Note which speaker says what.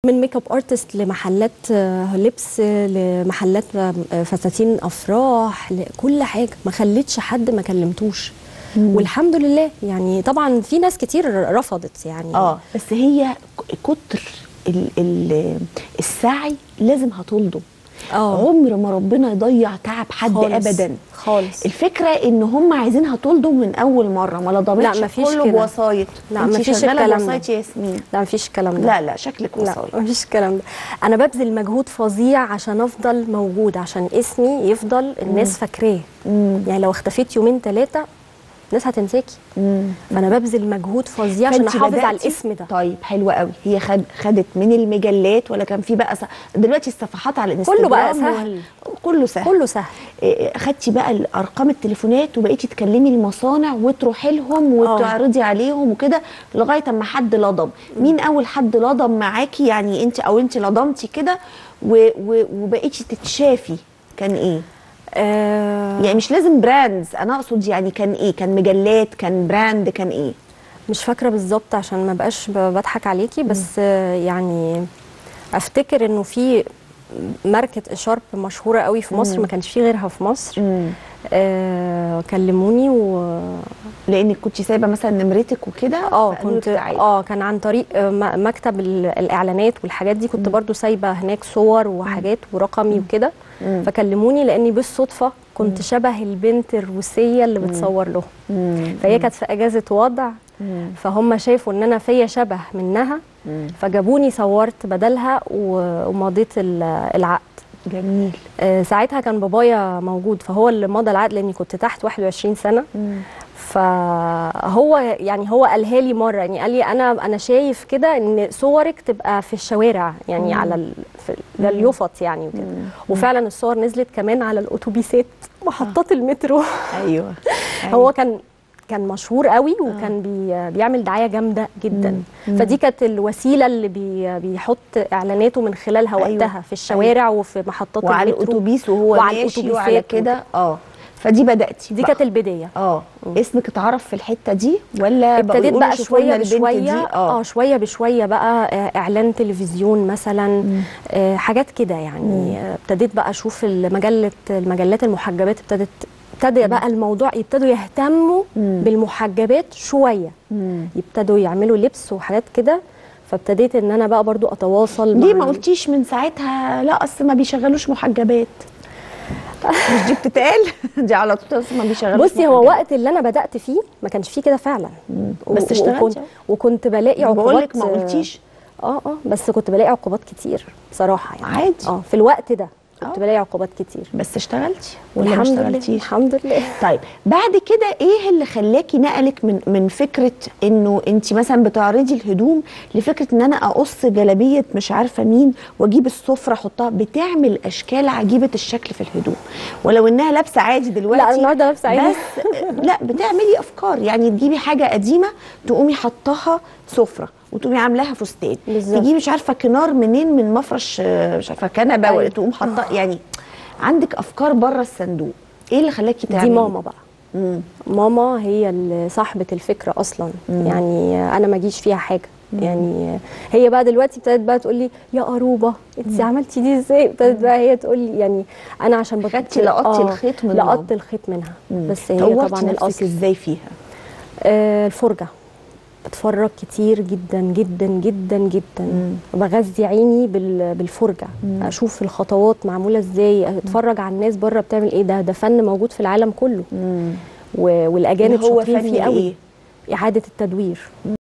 Speaker 1: من ميك اب ارتست لمحلات آه، لبس آه، لمحلات آه، فساتين افراح لكل حاجه ما خليتش حد ما كلمتوش والحمد لله يعني طبعا في ناس كتير رفضت يعني
Speaker 2: اه بس هي ك- كتر ال ال السعي لازم هتلضم
Speaker 1: اه
Speaker 2: عمر ما ربنا يضيع تعب حد
Speaker 1: خالص.
Speaker 2: ابدا
Speaker 1: خالص
Speaker 2: الفكره ان هم عايزينها تلضم من اول مره ما لضمتش
Speaker 1: لا، مفيش
Speaker 2: كله
Speaker 1: كده.
Speaker 2: بوسايط
Speaker 1: لا،
Speaker 2: انت
Speaker 1: مفيش
Speaker 2: شغاله
Speaker 1: الكلام ده.
Speaker 2: بوسايط يا ياسمين
Speaker 1: لا مفيش الكلام ده
Speaker 2: لا لا شكلك
Speaker 1: لا
Speaker 2: وسايط
Speaker 1: مفيش الكلام ده انا ببذل مجهود فظيع عشان افضل موجود عشان اسمي يفضل الناس فاكراه
Speaker 2: مم.
Speaker 1: يعني لو اختفيت يومين ثلاثه الناس هتنساكي
Speaker 2: مم.
Speaker 1: فانا ببذل مجهود فظيع عشان
Speaker 2: فأنتي
Speaker 1: احافظ على
Speaker 2: بدأتي؟
Speaker 1: الاسم ده
Speaker 2: طيب حلوه قوي هي خد خدت من المجلات ولا كان في بقى س... دلوقتي الصفحات على الانستجرام
Speaker 1: كله بقى
Speaker 2: وال-
Speaker 1: سهل.
Speaker 2: كله سهل
Speaker 1: كله سهل
Speaker 2: إيه، خدتي بقى ارقام التليفونات وبقيتي تكلمي المصانع وتروحي لهم وتعرضي عليهم وكده لغايه اما حد لضم مين اول حد لضم معاكي يعني انت او انت لضمتي كده و- و- وبقيتي تتشافي كان ايه
Speaker 1: آه
Speaker 2: يعني مش لازم براندز انا اقصد يعني كان ايه كان مجلات كان براند كان ايه
Speaker 1: مش فاكره بالظبط عشان ما بقاش ب- بضحك عليكي بس آه يعني افتكر انه في ماركه اشارب مشهوره قوي في مصر ما كانش في غيرها في مصر آه كلموني و
Speaker 2: لانك كنت سايبه مثلا نمرتك وكده
Speaker 1: اه
Speaker 2: فقالوا لك
Speaker 1: كنت
Speaker 2: تعالي.
Speaker 1: اه كان عن طريق آه، م- مكتب ال- الاعلانات والحاجات دي كنت برضو سايبه هناك صور وحاجات ورقمي وكده
Speaker 2: مم.
Speaker 1: فكلموني لاني بالصدفه كنت شبه البنت الروسيه اللي بتصور لهم
Speaker 2: مم.
Speaker 1: فهي كانت في اجازه وضع
Speaker 2: مم.
Speaker 1: فهم شافوا ان انا فيا شبه منها
Speaker 2: مم.
Speaker 1: فجابوني صورت بدلها و- ومضيت ال- العقد
Speaker 2: جميل
Speaker 1: آه، ساعتها كان بابايا موجود فهو اللي مضى العقد لاني كنت تحت 21 سنه
Speaker 2: مم.
Speaker 1: فهو يعني هو قالها لي مره يعني قال لي انا انا شايف كده ان صورك تبقى في الشوارع يعني على ال... في ال- اليفط يعني وكده وفعلا الصور نزلت كمان على الاتوبيسات محطات المترو
Speaker 2: ايوه
Speaker 1: هو كان كان مشهور قوي وكان بي بيعمل دعايه جامده جدا فدي كانت الوسيله اللي بي بيحط اعلاناته من خلالها
Speaker 2: أيوة.
Speaker 1: وقتها في الشوارع وفي محطات
Speaker 2: وعلى
Speaker 1: المترو
Speaker 2: الاتوبيس وهو
Speaker 1: وعلى
Speaker 2: ماشي وعلى
Speaker 1: الأتوبيسات
Speaker 2: كده اه فدي بداتي
Speaker 1: دي
Speaker 2: بقى.
Speaker 1: كانت البدايه
Speaker 2: اه اسمك اتعرف في الحته دي ولا بقوا
Speaker 1: ابتديت
Speaker 2: يقولوا
Speaker 1: بقى
Speaker 2: شوفوا لنا
Speaker 1: شويه
Speaker 2: البنت
Speaker 1: بشويه
Speaker 2: دي؟
Speaker 1: اه شويه بشويه بقى آه، اعلان تلفزيون مثلا آه، حاجات كده يعني آه، ابتديت بقى اشوف المجله المجلات المحجبات ابتدت ابتدى بقى الموضوع يبتدوا يهتموا
Speaker 2: مم.
Speaker 1: بالمحجبات شويه
Speaker 2: مم.
Speaker 1: يبتدوا يعملوا لبس وحاجات كده فابتديت ان انا بقى برضو اتواصل
Speaker 2: ليه
Speaker 1: مع
Speaker 2: ما قلتيش من ساعتها لا اصل ما بيشغلوش محجبات مش دي بتتقال دي على طول اصل ما بيشغلوش
Speaker 1: بصي هو
Speaker 2: محجبات.
Speaker 1: وقت اللي انا بدات فيه ما كانش فيه كده فعلا و-
Speaker 2: بس
Speaker 1: و-
Speaker 2: اشتغلتي
Speaker 1: وكنت, وكنت بلاقي عقوبات
Speaker 2: بقول لك ما قلتيش
Speaker 1: اه اه بس كنت بلاقي عقوبات كتير بصراحه يعني
Speaker 2: عادي.
Speaker 1: اه في الوقت ده كنت
Speaker 2: آه.
Speaker 1: بلاقي عقوبات كتير
Speaker 2: بس اشتغلتي ولا ما
Speaker 1: الحمد لله
Speaker 2: اشتغلتيش
Speaker 1: الحمد لله
Speaker 2: طيب بعد كده ايه اللي خلاكي نقلك من من فكره انه انت مثلا بتعرضي الهدوم لفكره ان انا اقص جلابيه مش عارفه مين واجيب السفره احطها بتعمل اشكال عجيبه الشكل في الهدوم ولو انها لابسه عادي دلوقتي
Speaker 1: لا النهارده لابسه عادي
Speaker 2: بس لا بتعملي افكار يعني تجيبي حاجه قديمه تقومي حطاها سفره وتقومي عاملاها فستان
Speaker 1: بالظبط.
Speaker 2: تجيبي مش عارفه كنار منين من مفرش آه، مش عارفه كنبه
Speaker 1: أيوة.
Speaker 2: ولا تقوم حاطه يعني عندك افكار بره الصندوق ايه اللي خلاكي تعملي
Speaker 1: دي ماما بقى
Speaker 2: مم.
Speaker 1: ماما هي اللي صاحبه الفكره اصلا
Speaker 2: مم.
Speaker 1: يعني انا ما اجيش فيها حاجه يعني هي بقى دلوقتي ابتدت بقى تقول لي يا قروبه انت عملتي دي ازاي ابتدت بقى هي تقول لي يعني انا عشان بخدت
Speaker 2: خدتي لقطتي الخيط من ماما.
Speaker 1: لقطت الخيط منها
Speaker 2: مم.
Speaker 1: بس هي
Speaker 2: طورتي
Speaker 1: طبعا
Speaker 2: نفسك
Speaker 1: الاصل
Speaker 2: ازاي فيها
Speaker 1: آه الفرجه بتفرج كتير جدا جدا جدا جدا بغذي عيني بال- بالفرجه اشوف الخطوات معموله ازاي اتفرج على الناس بره بتعمل ايه ده ده فن موجود في العالم كله و- والاجانب
Speaker 2: اللي هو
Speaker 1: شاطرين
Speaker 2: فن
Speaker 1: فيه قوي
Speaker 2: إيه؟
Speaker 1: اعاده التدوير